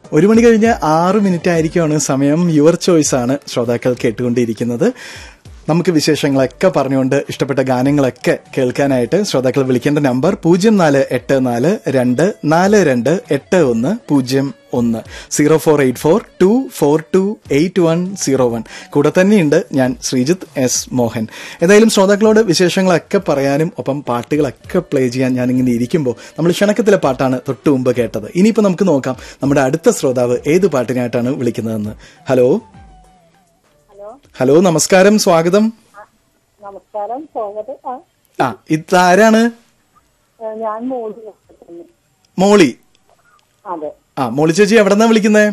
ഒരു മണി കഴിഞ്ഞ് ആറ് മിനിറ്റ് ആയിരിക്കുമാണ് സമയം യുവർ ചോയ്സ് ആണ് ശ്രോതാക്കൾ കേട്ടുകൊണ്ടിരിക്കുന്നത് നമുക്ക് വിശേഷങ്ങളൊക്കെ പറഞ്ഞുകൊണ്ട് ഇഷ്ടപ്പെട്ട ഗാനങ്ങളൊക്കെ കേൾക്കാനായിട്ട് ശ്രോതാക്കൾ വിളിക്കേണ്ട നമ്പർ പൂജ്യം നാല് എട്ട് നാല് രണ്ട് നാല് രണ്ട് എട്ട് ഒന്ന് പൂജ്യം ഒന്ന് zero four eight four two four two eight one zero one കൂടെ തന്നെയുണ്ട് ഞാൻ ശ്രീജിത്ത് എസ് മോഹൻ ഏതായാലും ശ്രോതാക്കളോട് വിശേഷങ്ങളൊക്കെ പറയാനും ഒപ്പം പാട്ടുകളൊക്കെ പ്ലേ ചെയ്യാൻ ഞാൻ ഇങ്ങനെ ഇരിക്കുമ്പോൾ നമ്മൾ ക്ഷണക്കത്തിലെ പാട്ടാണ് തൊട്ട് മുമ്പ് കേട്ടത് ഇനിയിപ്പോൾ നമുക്ക് നോക്കാം നമ്മുടെ അടുത്ത ശ്രോതാവ് ഏത് പാട്ടിനായിട്ടാണ് വിളിക്കുന്നതെന്ന് ഹലോ ഹലോ ഹലോ നമസ്കാരം സ്വാഗതം നമസ്കാരം സ്വാഗതം ആ ആ ഇതാരാണ് ഏ, ഞാൻ മോളി വിളിക്കുന്നു. മോളി അതെ ആ മോളി ചേച്ചി എവിടെന്നാ വിളിക്കുന്നത്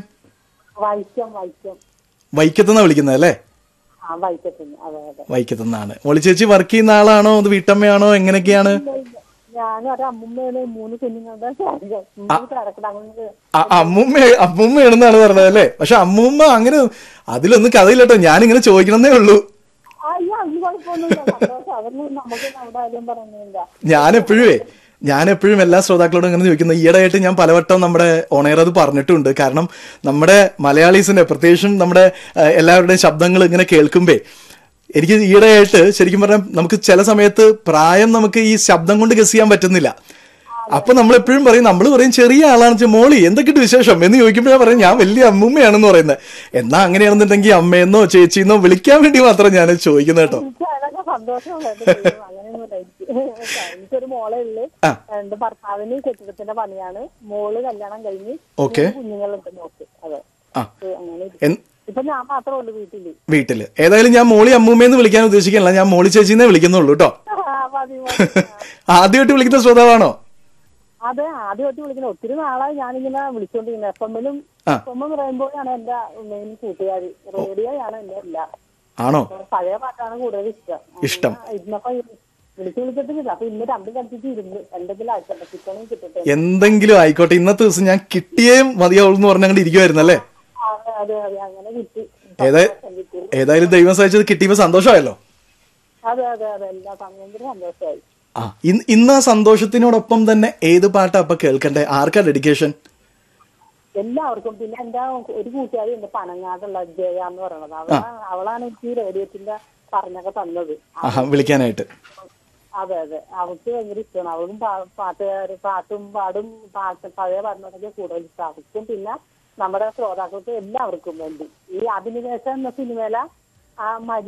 വൈക്കം വൈക്കം വൈക്കത്തുനിന്നാ വിളിക്കുന്നത് അല്ലേ ആ വൈക്കത്തിന് അതെ അതെ വൈക്കത്തുനിന്നാണ് മോളി ചേച്ചി വർക്ക് ചെയ്യുന്ന ആളാണോ അത് വീട്ടമ്മയാണോ എങ്ങനെയൊക്കെയാണ് ഞാനും ഒരു അമ്മുമ്മയാണ് മൂന്ന് കുഞ്ഞുങ്ങളുടെ കിടക്കണം അങ്ങനെ അ- അമ്മൂമ്മ അമ്മൂമ്മയാണെന്നാണ് പറഞ്ഞത് അല്ലേ പക്ഷെ അമ്മൂമ്മ അങ്ങനെ അതിലൊന്നും കഥയില്ല കേട്ടോ ഞാനിങ്ങനെ ചോദിക്കണമെന്നേ ഉള്ളൂ അയ്യോ അതിന് കുഴപ്പമൊന്നുമില്ല സന്തോഷം അതൊന്നും നമുക്ക് നമ്മുടെ കാര്യം പറയുന്നില്ല ഞാനെപ്പോഴുവേ ഞാൻ എപ്പോഴും എല്ലാ ശ്രോതാക്കളോടും ഇങ്ങനെ ചോദിക്കുന്നത് ഈയിടെയായിട്ട് ഞാൻ പലവട്ടം നമ്മുടെ ഓണയർ അത് പറഞ്ഞിട്ടുണ്ട് കാരണം നമ്മുടെ മലയാളീസിന്റെ പ്രത്യേകിച്ചും നമ്മുടെ ഏഹ്, എല്ലാവരുടെയും ശബ്ദങ്ങൾ ഇങ്ങനെ കേൾക്കുമ്പേ എനിക്ക് ഈയിടെയായിട്ട് ശരിക്കും പറഞ്ഞാൽ നമുക്ക് ചില സമയത്ത് പ്രായം നമുക്ക് ഈ ശബ്ദം കൊണ്ട് ഗസ് ചെയ്യാൻ പറ്റുന്നില്ല അപ്പൊ നമ്മൾ എപ്പോഴും പറയും നമ്മൾ പറയും ചെറിയ ആളാണെന്ന് വെച്ചാൽ മോളി എന്തൊക്കെയുണ്ട് വിശേഷം എന്ന് ചോദിക്കുമ്പോൾ ഞാൻ പറയും ഞാൻ വലിയ അമ്മൂമ്മയാണെന്ന് പറയുന്നത് എന്നാ അങ്ങനെയാണെന്നുണ്ടെങ്കിൽ അമ്മയെന്നോ ചേച്ചിന്നോ വിളിക്കാൻ വേണ്ടി മാത്രം ഞാൻ ചോദിക്കുന്നത് കേട്ടോ എനിക്ക് അതൊക്കെ സന്തോഷമുള്ള അങ്ങനെയൊന്നും എനിക്ക് എനിക്കൊരു മോളേ ഉള്ളു ആ. എന്റെ ഭർത്താവിന് കെട്ടിടത്തിന്റെ പണിയാണ് മോള് കല്യാണം കഴിഞ്ഞ് ഓക്കെ മൂന്ന് കുഞ്ഞുങ്ങളുണ്ട് നോക്ക് അതെ ആ ഇത് അങ്ങനെ എൻ- ഇപ്പൊ ഞാൻ മാത്രമേ ഉള്ളൂ വീട്ടില് വീട്ടില് ഏതായാലും ഞാൻ മോളി അമ്മൂമ്മയെന്ന് വിളിക്കാൻ ഉദ്ദേശിക്കണില്ല ഞാൻ മോളി ചേച്ചിന്നേ വിളിക്കുന്നുള്ളൂ കേട്ടോ ആ, മതി, മതി. ആദ്യമായിട്ട് വിളിക്കുന്ന ശ്രോതാവാണോ അതെ ആദ്യമായിട്ട് വിളിക്കുന്നത് ഒത്തിരി നാളായി ഞാനിങ്ങനെ വിളിച്ചോണ്ടിരുന്നത് എഫ് എമ്മിലും ആ. എഫ് എം റെയിൻബോയാണ് എന്റെ മെയിൻ കൂട്ടുകാരി റേഡിയോയാണ് എന്റെ എല്ലാം ആണോ പഴയ പാട്ടാണ് കൂടുതൽ ഇഷ്ടം ഇഷ്ടം. അങ്ങനെ ഇന്നപ്പോ വിളിച്ചു വിളിച്ചിട്ടില്ല അപ്പൊ ഇന്ന് രണ്ടും കൽപ്പിച്ച് ഇരുന്ന് എന്തെങ്കിലും ആയിക്കോട്ടെ കിട്ടണം കിട്ടട്ടെ എന്തെങ്കിലും ആയിക്കോട്ടെ ഇന്നത്തെ ദിവസം ഞാൻ കിട്ടിയേ മതിയാവുള്ളൂ എന്ന് പറഞ്ഞങ്ങോട്ട് ഇരിക്കുമായിരുന്നു അല്ലേ അതെ അതെ അതെ അങ്ങനെ കിട്ടി ഏതാ കിട്ടി. ഏതായാലും ദൈവം സഹായിച്ചത് കിട്ടിയപ്പോ സന്തോഷമായല്ലോ അതെ അതെ അതെ എല്ലാ ഭയങ്കര സന്തോഷമായി ആ ഇന്ന് ഇന്ന് ആ സന്തോഷത്തിനോടൊപ്പം തന്നെ ഏത് പാട്ടാ അപ്പൊ കേൾക്കണ്ടേ ആർക്കാ ഡെഡിക്കേഷൻ എല്ലാവർക്കും പിന്നെ എന്റെ ഒരു കൂട്ടുകാരി ഉണ്ട് പനങ്ങാടുള്ള ജയ എന്ന് പറയണത് അവളാ അവളാണ് എനിക്ക് ഈ റേഡിയോത്തിന്റെ പറഞ്ഞൊക്കെ തന്നത് ആഹാ വിളിക്കാനായിട്ട് അതെ അതെ അവൾക്ക് ഭയങ്കര ഇഷ്ടമാണ് അവളും പാ- പാട്ടുകാര് പാട്ടും പാടും പാട്ട് പഴയ പാടിനൊക്കെ കൂടുതൽ ഇഷ്ടം അവൾക്കും പിന്നെ നമ്മുടെ ശ്രോതാക്കൾക്ക് എല്ലാവർക്കും വേണ്ടി ഈ അഭിനിവേശം എന്ന സിനിമയില ആ മരി